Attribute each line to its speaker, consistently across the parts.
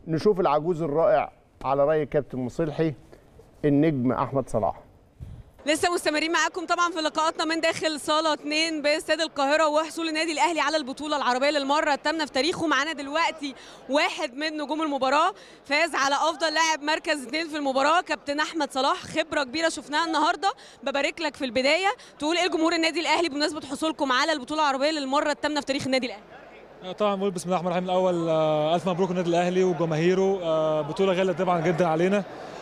Speaker 1: نشوف العجوز الرائع على راي الكابتن مصلحي النجم احمد صلاح
Speaker 2: لسه مستمرين معاكم طبعا في لقاءاتنا من داخل صاله 2 باستاد القاهره وحصول النادي الاهلي على البطوله العربيه للمره الثامنه في تاريخه معانا دلوقتي واحد من نجوم المباراه فاز على افضل لاعب مركز اثنين في المباراه كابتن احمد صلاح خبره كبيره شفناها النهارده ببارك لك في البدايه تقول ايه لجمهور النادي الاهلي بمناسبه حصولكم على البطوله العربيه للمره الثامنه في تاريخ النادي الاهلي
Speaker 3: طبعا بقول بسم الله الرحمن الرحيم الاول آه، الف مبروك النادي الاهلي وجماهيره آه، بطوله غاليه طبعا جدا علينا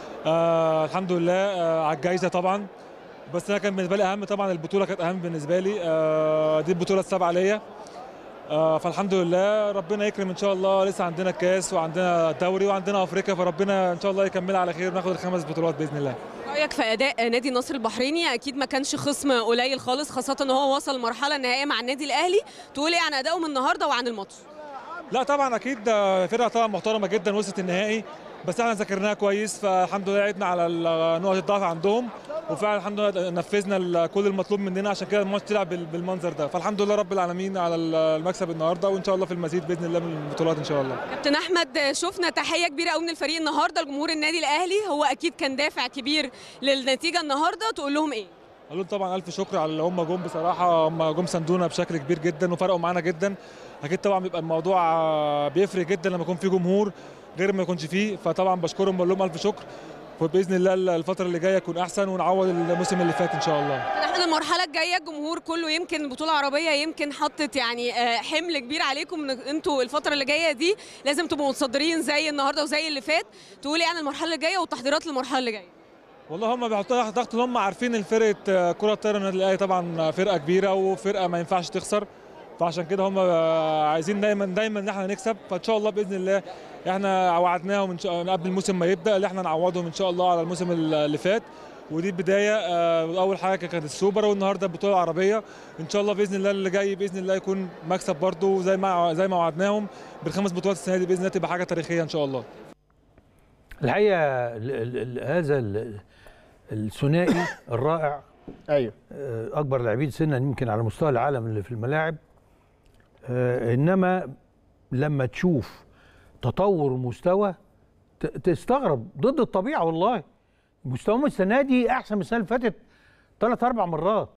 Speaker 3: آه، الحمد لله آه، على الجائزه طبعا بس انا كان بالنسبه لي اهم طبعا البطوله كانت اهم بالنسبه لي آه، دي البطوله السابعه ليا آه، فالحمد لله ربنا يكرم ان شاء الله لسه عندنا الكاس وعندنا الدوري وعندنا افريقيا فربنا ان شاء الله يكملها على خير وناخد الخمس بطولات باذن الله
Speaker 2: رايك في اداء نادي النصر البحريني اكيد ما كانش خصم قليل خالص خاصه ان هو وصل المرحله النهائيه مع النادي الاهلي تقول ايه عن ادائهم النهارده وعن الماتش
Speaker 3: لا طبعا اكيد ده فرقه طبعا محترمه جدا وصلت النهائي بس احنا ذاكرناها كويس فالحمد لله عدنا على ال- نقط الضعف عندهم وفعلا الحمد لله نفذنا ال- كل المطلوب مننا عشان كده الماتش طلع بال- بالمنظر ده فالحمد لله رب العالمين على ال- المكسب النهارده وان شاء الله في المزيد باذن الله من البطولات ان شاء الله
Speaker 2: كابتن احمد شفنا تحيه كبيره قوي من الفريق النهارده لجمهور النادي الاهلي هو اكيد كان دافع كبير للنتيجه النهارده تقول لهم ايه
Speaker 3: قالوا لهم طبعا الف شكر على اللي هم جم بصراحه هم جم ساندونا بشكل كبير جدا وفرقوا معانا جدا اكيد طبعا بيبقى الموضوع آه، بيفرق جدا لما يكون في جمهور غير ما يكونش فيه فطبعا بشكرهم بقول لهم الف شكر وباذن الله الفتره اللي جايه يكون احسن ونعوض الموسم اللي فات ان شاء الله
Speaker 2: احنا المرحله الجايه الجمهور كله يمكن البطوله العربيه يمكن حطت يعني آه، حمل كبير عليكم ان انتوا الفتره اللي جايه دي لازم تبقوا متصدرين زي النهارده وزي اللي فات تقولي عن المرحله اللي جايه والتحضيرات للمرحله اللي جايه
Speaker 3: والله هم بيحطوا تحت ضغط ان هم عارفين الفرقه آه، كره الطايره النادي الاهلي طبعا فرقه كبيره وفرقه ما ينفعش تخسر فعشان كده هم آه، عايزين دايما دايما ان احنا نكسب فان شاء الله باذن الله احنا وعدناهم ان شاء قبل الموسم ما يبدا اللي احنا نعوضهم ان شاء الله على الموسم اللي فات ودي البدايه آه، اول حاجه كانت السوبر والنهارده البطوله العربيه ان شاء الله باذن الله اللي جاي باذن الله يكون مكسب برضه زي ما زي ما وعدناهم بالخمس بطولات السنه دي باذن الله تبقى حاجه تاريخيه ان شاء الله
Speaker 4: الحقيقه ال ال ال هذا ال- الثنائي الرائع
Speaker 1: ايوه
Speaker 4: آه، اكبر لاعبين سنا يمكن على مستوى العالم اللي في الملاعب آه، انما لما تشوف تطور مستوى ت- تستغرب ضد الطبيعه والله مستواهم السنه دي احسن من السنه اللي فاتت ثلاث اربع مرات